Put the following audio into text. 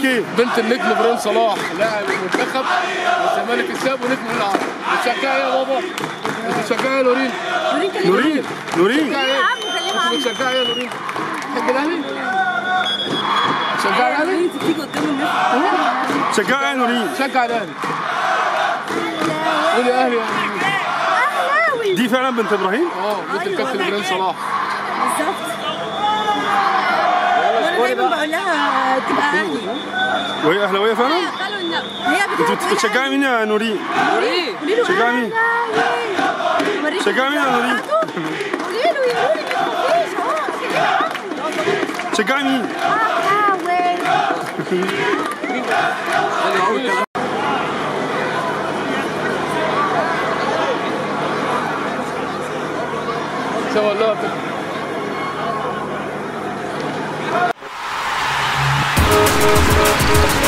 بنتك ايه؟ بنت النجم ابراهيم صلاح لاعب المنتخب والزمالك الساب ونجم العرب بتشجعي ايه يا بابا؟ بتشجعي ايه يا نورين؟ نورين نورين بتشجعي ايه؟ عم كلمها عم انت بتشجعي ايه يا نورين؟ تحب الاهلي؟ بتشجعي الاهلي؟ انت بتيجي قدام الناس شجعي يا نورين شجع الاهلي قولي اهلي يا نورين اهلاوي دي فعلا بنت ابراهيم؟ اه بنت الكابتن ابراهيم صلاح بالظبط وانا دايما بقول لها تبقى اهلي وهي اهلاويه فعلا؟ قالوا ان هي انت بت- بتشجعي مين يا نورين؟ قولي له شجعي مين؟ أهلاوي. شجعي مين يا نورين؟ قولي له يا نوري ما تخافيش اهو شجعي مين؟ اهلاوي سوى الله Thank